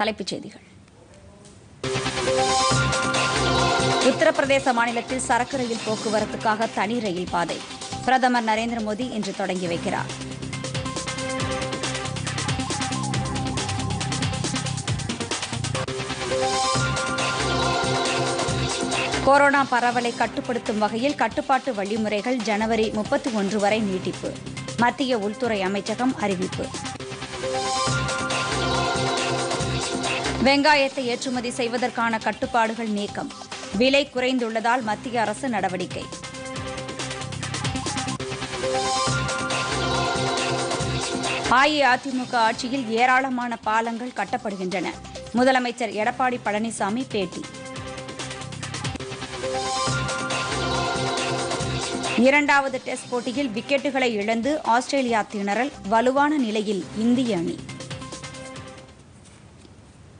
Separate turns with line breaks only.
தலைப்புச் செய்திகள் உத்தரப்பிரதேச மாநிலத்தில் சரக்கு ரயில் போக்குவரத்துக்காக தனி ரயில் பாதை பிரதமர் நரேந்திர மோடி இன்று தொடங்கி வைக்கிறார் கொரோனா பரவலை கட்டுப்படுத்தும் வகையில் கட்டுப்பாட்டு வழிமுறைகள் ஜனவரி முப்பத்தி ஒன்று வரை நீட்டிப்பு மத்திய உள்துறை அமைச்சகம் அறிவிப்பு வெங்காயத்தை ஏற்றுமதி செய்வதற்கான கட்டுப்பாடுகள் நீக்கம் விலை குறைந்துள்ளதால் மத்திய அரசு நடவடிக்கை அஇஅதிமுக ஆட்சியில் ஏராளமான பாலங்கள் கட்டப்படுகின்றன முதலமைச்சர் எடப்பாடி பழனிசாமி பேட்டி இரண்டாவது டெஸ்ட் போட்டியில் விக்கெட்டுகளை இழந்து ஆஸ்திரேலியா திணறல் வலுவான நிலையில் இந்திய அணி